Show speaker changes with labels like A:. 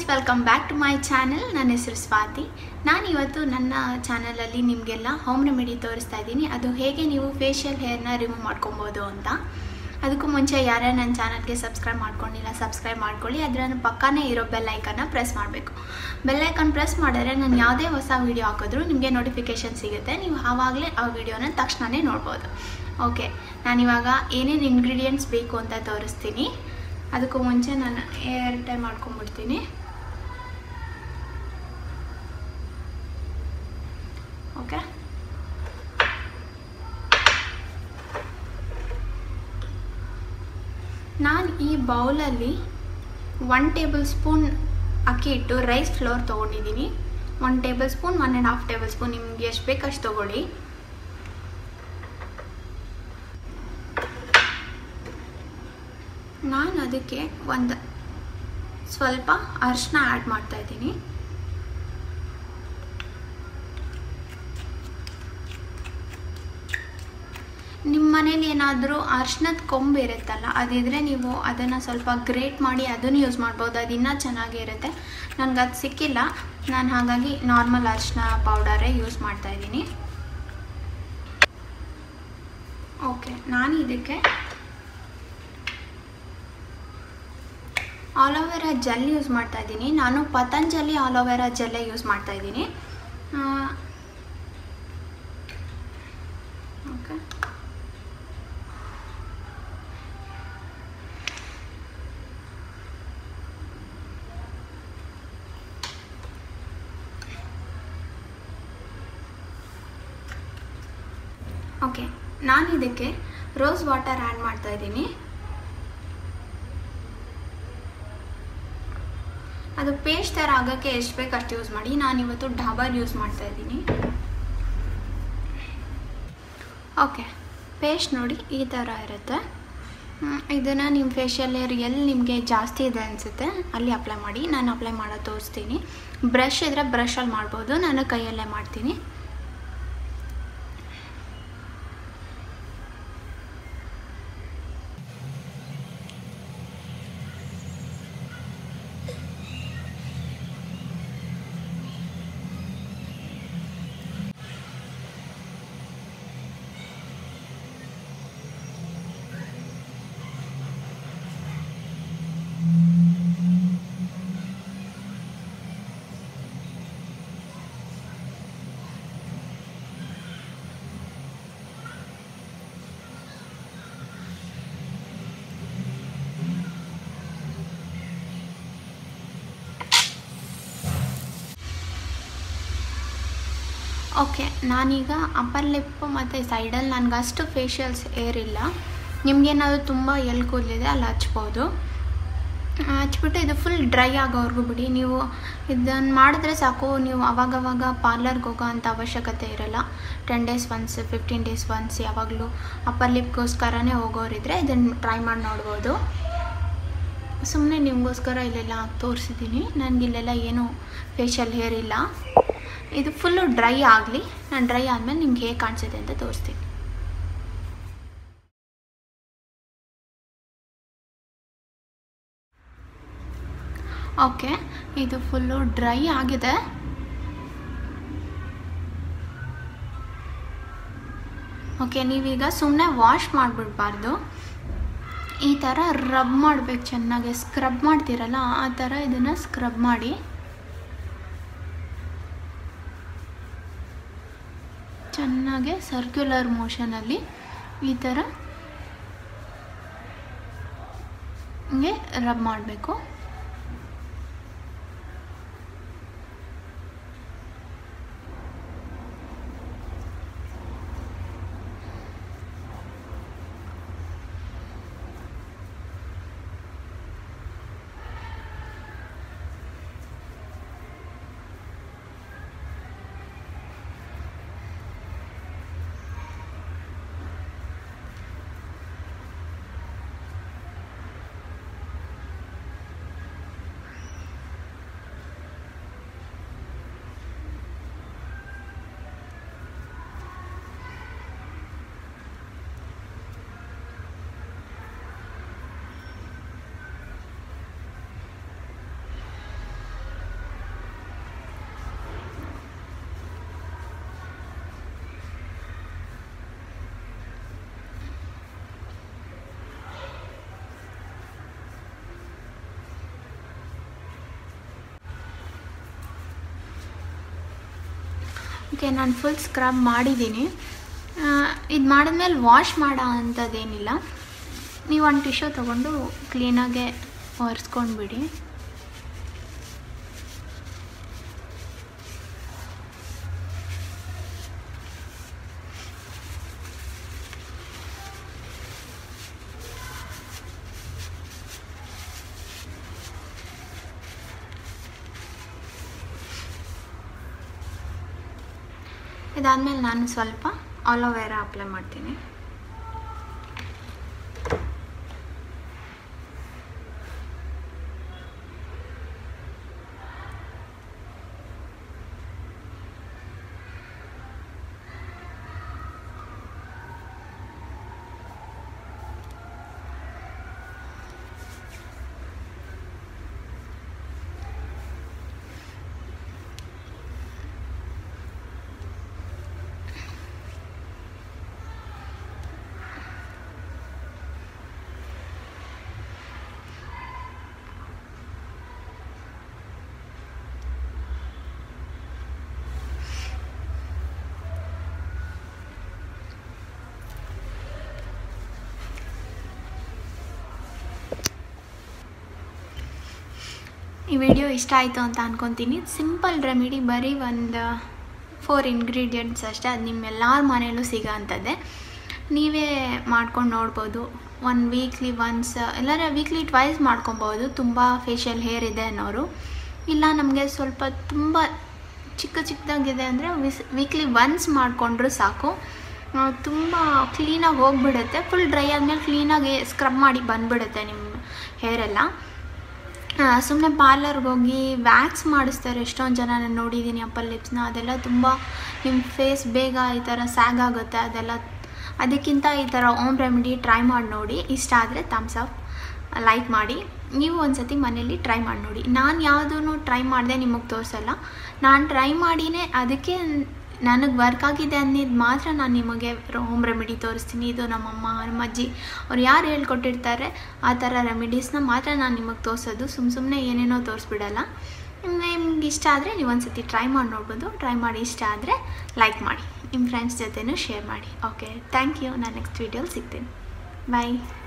A: welcome back to my channel ನನ್ನ ಹೆಸರು ಸ್ವಾತಿ ನಾನು ಇವತ್ತು ನನ್ನ ಚಾನಲಲ್ಲಿ ನಿಮಗೆಲ್ಲ ಹೋಮ್ ರೆಮಿಡಿ ತೋರಿಸ್ತಾ ಇದ್ದೀನಿ ಅದು ಹೇಗೆ ನೀವು ಫೇಶಿಯಲ್ ಹೇರ್ನ ರಿಮೂವ್ ಮಾಡ್ಕೊಬೋದು ಅಂತ ಅದಕ್ಕೂ ಮುಂಚೆ ಯಾರ್ಯಾರು ನನ್ನ ಚಾನಲ್ಗೆ ಸಬ್ಸ್ಕ್ರೈಬ್ ಮಾಡ್ಕೊಂಡಿಲ್ಲ ಸಬ್ಸ್ಕ್ರೈಬ್ ಮಾಡ್ಕೊಳ್ಳಿ ಅದರ ಪಕ್ಕನೇ ಇರೋ ಬೆಲ್ ಐಕನ್ನ ಪ್ರೆಸ್ ಮಾಡಬೇಕು ಬೆಲ್ ಐಕನ್ ಪ್ರೆಸ್ ಮಾಡಿದ್ರೆ ನಾನು ಯಾವುದೇ ಹೊಸ ವೀಡಿಯೋ ಹಾಕಿದ್ರೂ ನಿಮಗೆ ನೋಟಿಫಿಕೇಷನ್ ಸಿಗುತ್ತೆ ನೀವು ಆವಾಗಲೇ ಆ ವಿಡಿಯೋನ ತಕ್ಷಣವೇ ನೋಡ್ಬೋದು ಓಕೆ ನಾನಿವಾಗ ಏನೇನು ಇಂಗ್ರೀಡಿಯೆಂಟ್ಸ್ ಬೇಕು ಅಂತ ತೋರಿಸ್ತೀನಿ ಅದಕ್ಕೂ ಮುಂಚೆ ನಾನು ಏರ್ ಟೈ ಮಾಡ್ಕೊಂಡ್ಬಿಡ್ತೀನಿ ಓಕೆ ನಾನು ಈ ಬೌಲಲ್ಲಿ ಒನ್ ಟೇಬಲ್ ಸ್ಪೂನ್ ಅಕ್ಕಿ ಇಟ್ಟು ರೈಸ್ ಫ್ಲೋರ್ ತೊಗೊಂಡಿದ್ದೀನಿ one tablespoon one and half tablespoon ನಿಮ್ಗೆ ಎಷ್ಟು ಬೇಕಷ್ಟು ತೊಗೊಳ್ಳಿ ನಾನು ಅದಕ್ಕೆ ಒಂದು ಸ್ವಲ್ಪ ಅರಿಶಿನ ಆ್ಯಡ್ ಮಾಡ್ತಾ ಇದ್ದೀನಿ ನಿಮ್ಮ ಮನೇಲಿ ಏನಾದರೂ ಅರ್ಶಿನದ ಕೊಂಬು ಇರುತ್ತಲ್ಲ ಅದಿದ್ರೆ ನೀವು ಅದನ್ನು ಸ್ವಲ್ಪ ಗ್ರೇಟ್ ಮಾಡಿ ಅದನ್ನು ಯೂಸ್ ಮಾಡ್ಬೋದು ಅದು ಇನ್ನೂ ಚೆನ್ನಾಗೇ ಇರುತ್ತೆ ನನಗೆ ಅದು ಸಿಕ್ಕಿಲ್ಲ ನಾನು ಹಾಗಾಗಿ ನಾರ್ಮಲ್ ಅರಿಶಿನ ಪೌಡರೇ ಯೂಸ್ ಮಾಡ್ತಾ ಇದ್ದೀನಿ ಓಕೆ ನಾನು ಇದಕ್ಕೆ ಆಲೋವೆರಾ ಜೆಲ್ ಯೂಸ್ ಮಾಡ್ತಾ ಇದ್ದೀನಿ ನಾನು ಪತಂಜಲಿ ಆಲೋವೆರಾ ಜೆಲ್ಲೇ ಯೂಸ್ ಮಾಡ್ತಾ ಇದ್ದೀನಿ ಓಕೆ ಓಕೆ ನಾನು ಇದಕ್ಕೆ ರೋಸ್ ವಾಟರ್ ಆ್ಯಡ್ ಮಾಡ್ತಾ ಇದ್ದೀನಿ ಅದು ಪೇಸ್ಟ್ ಥರ ಆಗೋಕ್ಕೆ ಎಷ್ಟು ಬೇಕು ಅಷ್ಟು ಯೂಸ್ ಮಾಡಿ ನಾನಿವತ್ತು ಡಾಬರ್ ಯೂಸ್ ಮಾಡ್ತಾ ಇದ್ದೀನಿ ಓಕೆ ಪೇಸ್ಟ್ ನೋಡಿ ಈ ಥರ ಇರುತ್ತೆ ಇದನ್ನು ನಿಮ್ಮ ಫೇಶಿಯಲ್ ಏರ್ ಎಲ್ಲಿ ನಿಮಗೆ ಜಾಸ್ತಿ ಇದೆ ಅನಿಸುತ್ತೆ ಅಲ್ಲಿ ಅಪ್ಲೈ ಮಾಡಿ ನಾನು ಅಪ್ಲೈ ಮಾಡೋದು ತೋರಿಸ್ತೀನಿ ಬ್ರಷ್ ಇದ್ದರೆ ಬ್ರಷಲ್ಲಿ ಮಾಡ್ಬೋದು ನಾನು ಕೈಯಲ್ಲೇ ಮಾಡ್ತೀನಿ ಓಕೆ ನಾನೀಗ ಅಪ್ಪರ್ ಲಿಪ್ ಮತ್ತು ಸೈಡಲ್ಲಿ ನನಗೆ ಅಷ್ಟು ಫೇಶಿಯಲ್ಸ್ ಏರಿಲ್ಲ ನಿಮಗೇನಾದ್ರು ತುಂಬ ಎಲ್ಲಿ ಕೂದಲಿದೆ ಅಲ್ಲಿ ಹಚ್ಬೋದು ಹಚ್ಬಿಟ್ಟು ಇದು ಫುಲ್ ಡ್ರೈ ಆಗೋವರೆಗೂ ಬಿಡಿ ನೀವು ಇದನ್ನು ಮಾಡಿದ್ರೆ ಸಾಕು ನೀವು ಅವಾಗವಾಗ ಪಾರ್ಲರ್ಗೆ ಹೋಗೋ ಅಂಥ ಅವಶ್ಯಕತೆ ಇರಲ್ಲ ten days once fifteen days once ಯಾವಾಗಲೂ ಅಪ್ಪರ್ ಲಿಪ್ಗೋಸ್ಕರನೇ ಹೋಗೋರಿದ್ರೆ ಇದನ್ನು ಟ್ರೈ ಮಾಡಿ ನೋಡ್ಬೋದು ಸುಮ್ಮನೆ ನಿಮಗೋಸ್ಕರ ಇಲ್ಲೆಲ್ಲ ತೋರಿಸಿದ್ದೀನಿ ನನಗಿಲ್ಲೆಲ್ಲ ಏನೂ ಫೇಶಿಯಲ್ ಹೇರ್ ಇಲ್ಲ ಇದು ಫುಲ್ಲು ಡ್ರೈ ಆಗಲಿ ನಾನು ಡ್ರೈ ಆದಮೇಲೆ ನಿಮ್ಗೆ ಹೇಗೆ ಕಾಣಿಸುತ್ತೆ ಅಂತ ತೋರಿಸ್ತೀನಿ ಓಕೆ ಇದು ಫುಲ್ಲು ಡ್ರೈ ಆಗಿದೆ ಓಕೆ ನೀವೀಗ ಸುಮ್ಮನೆ ವಾಶ್ ಮಾಡಿಬಿಡ್ಬಾರ್ದು ಈ ಥರ ರಬ್ ಮಾಡಬೇಕು ಚೆನ್ನಾಗಿ ಸ್ಕ್ರಬ್ ಮಾಡ್ತೀರಲ್ಲ ಆ ಥರ ಇದನ್ನು ಸ್ಕ್ರಬ್ ಮಾಡಿ ಚೆನ್ನಾಗೆ ಸರ್ಕ್ಯುಲರ್ ಮೋಷನಲ್ಲಿ ಈ ಥರ ಹಿಂಗೆ ರಬ್ ಮಾಡಬೇಕು ಓಕೆ ನಾನು ಫುಲ್ ಸ್ಕ್ರಬ್ ಮಾಡಿದ್ದೀನಿ ಇದು ಮಾಡಿದ್ಮೇಲೆ ವಾಶ್ ಮಾಡೋ ಅಂಥದ್ದೇನಿಲ್ಲ ನೀವು ಒಂದು ಟಿಶ್ಯೂ ತೊಗೊಂಡು ಕ್ಲೀನಾಗೆ ಒರೆಸ್ಕೊಂಡ್ಬಿಡಿ ಇದಾದಮೇಲೆ ನಾನು ಸ್ವಲ್ಪ ಆಲೋವೆರಾ ಅಪ್ಲೈ ಮಾಡ್ತೀನಿ ಈ ವಿಡಿಯೋ ಇಷ್ಟ ಆಯಿತು ಅಂತ ಅಂದ್ಕೊತೀನಿ ಸಿಂಪಲ್ ರೆಮಿಡಿ ಬರೀ ಒಂದು ಫೋರ್ ಇಂಗ್ರೀಡಿಯೆಂಟ್ಸ್ ಅಷ್ಟೇ ಅದು ನಿಮ್ಮೆಲ್ಲರ ಮನೆಯಲ್ಲೂ ಸಿಗೋ ಅಂಥದ್ದೇ ನೀವೇ ಮಾಡ್ಕೊಂಡು ನೋಡ್ಬೋದು ಒನ್ ವೀಕ್ಲಿ ಒನ್ಸ್ ಎಲ್ಲರ ವೀಕ್ಲಿ ಟ್ವೈಸ್ ಮಾಡ್ಕೊಬೋದು ತುಂಬ ಫೇಶಿಯಲ್ ಹೇರ್ ಇದೆ ಅನ್ನೋರು ಇಲ್ಲ ನಮಗೆ ಸ್ವಲ್ಪ ತುಂಬ ಚಿಕ್ಕ ಚಿಕ್ಕದಾಗಿದೆ ಅಂದರೆ ವಿಸ್ ವೀಕ್ಲಿ ಒನ್ಸ್ ಮಾಡಿಕೊಂಡ್ರೂ ಸಾಕು ತುಂಬ ಕ್ಲೀನಾಗಿ ಹೋಗಿಬಿಡುತ್ತೆ ಫುಲ್ ಡ್ರೈ ಆದಮೇಲೆ ಕ್ಲೀನಾಗಿ ಸ್ಕ್ರಬ್ ಮಾಡಿ ಬಂದುಬಿಡುತ್ತೆ ನಿಮ್ಮ ಹೇರೆಲ್ಲ ಸುಮ್ಮನೆ ಪಾರ್ಲರ್ಗೆ ಹೋಗಿ ವ್ಯಾಕ್ಸ್ ಮಾಡಿಸ್ತಾರೆ ಎಷ್ಟೊಂದು ಜನ ನಾನು ನೋಡಿದ್ದೀನಿ ಅಪ್ಪರ್ ಲಿಪ್ಸ್ನ ಅದೆಲ್ಲ ತುಂಬ ನಿಮ್ಮ ಫೇಸ್ ಬೇಗ ಈ ಥರ ಸ್ಯಾಗ್ ಆಗುತ್ತೆ ಅದೆಲ್ಲ ಅದಕ್ಕಿಂತ ಈ ಥರ ಓಮ್ ರೆಮಿಡಿ ಟ್ರೈ ಮಾಡಿ ನೋಡಿ ಇಷ್ಟ ಆದರೆ ಥಮ್ಸ್ ಅಪ್ ಲೈಕ್ ಮಾಡಿ ನೀವು ಒಂದು ಸತಿ ಮನೇಲಿ ಟ್ರೈ ಮಾಡಿ ನೋಡಿ ನಾನು ಯಾವುದೂ ಟ್ರೈ ಮಾಡಿದೆ ನಿಮಗೆ ತೋರಿಸಲ್ಲ ನಾನು ಟ್ರೈ ಮಾಡಿನೇ ಅದಕ್ಕೆ ನನಗೆ ವರ್ಕ್ ಆಗಿದೆ ಅನ್ನೋದು ಮಾತ್ರ ನಾನು ನಿಮಗೆ ಹೋಮ್ ರೆಮಿಡಿ ತೋರಿಸ್ತೀನಿ ಇದು ನಮ್ಮಮ್ಮ ನಮ್ಮ ಅಜ್ಜಿ ಅವ್ರು ಯಾರು ಹೇಳ್ಕೊಟ್ಟಿರ್ತಾರೆ ಆ ಥರ ರೆಮಿಡೀಸ್ನ ಮಾತ್ರ ನಾನು ನಿಮಗೆ ತೋರಿಸೋದು ಸುಮ್ಮ ಸುಮ್ಮನೆ ಏನೇನೋ ತೋರಿಸ್ಬಿಡಲ್ಲ ನಿಮ್ಗೆ ಇಷ್ಟ ಆದರೆ ನೀವು ಒಂದು ಸತಿ ಟ್ರೈ ಮಾಡಿ ನೋಡ್ಬೋದು ಟ್ರೈ ಮಾಡಿ ಇಷ್ಟ ಆದರೆ ಲೈಕ್ ಮಾಡಿ ನಿಮ್ಮ ಫ್ರೆಂಡ್ಸ್ ಜೊತೆನೂ ಶೇರ್ ಮಾಡಿ ಓಕೆ ಥ್ಯಾಂಕ್ ಯು ನಾನು ನೆಕ್ಸ್ಟ್ ವೀಡಿಯೋಲಿ ಸಿಗ್ತೀನಿ ಬಾಯ್